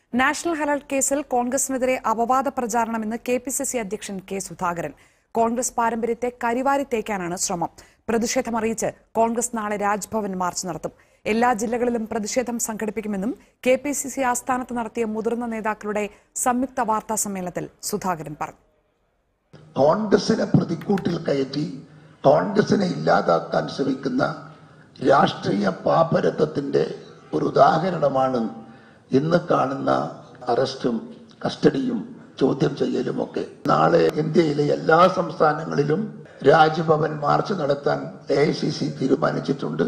national Herald കേസിൽ കോൺഗ്രസിനെതിരെ അപവാദ പ്രചാരണമെന്ന് കെ പി സി സി അധ്യക്ഷൻ കെ സുധാകരൻ കോൺഗ്രസ് പാരമ്പര്യത്തെ കരിവാരി തേക്കാനാണ് ശ്രമം പ്രതിഷേധമറിയിച്ച് കോൺഗ്രസ് നാളെ രാജ്ഭവൻ മാർച്ച് നടത്തും എല്ലാ ജില്ലകളിലും പ്രതിഷേധം സംഘടിപ്പിക്കുമെന്നും കെ പി സി സി ആസ്ഥാനത്ത് നടത്തിയ മുതിർന്ന നേതാക്കളുടെ സംയുക്ത വാർത്താ സമ്മേളനത്തിൽ സുധാകരൻ പറഞ്ഞു കോൺഗ്രസിനെ പ്രതിക്കൂട്ടിൽ കയറ്റി കോൺഗ്രസിനെ ഇല്ലാതാക്കാൻ ശ്രമിക്കുന്ന രാഷ്ട്രീയ പാപ്പരത്വത്തിന്റെ ഒരു ഉദാഹരണമാണ് ഇന്ന് കാണുന്ന അറസ്റ്റും കസ്റ്റഡിയും ചോദ്യം ചെയ്യലും ഒക്കെ നാളെ ഇന്ത്യയിലെ എല്ലാ സംസ്ഥാനങ്ങളിലും രാജ്ഭവൻ മാർച്ച് നടത്താൻ എ തീരുമാനിച്ചിട്ടുണ്ട്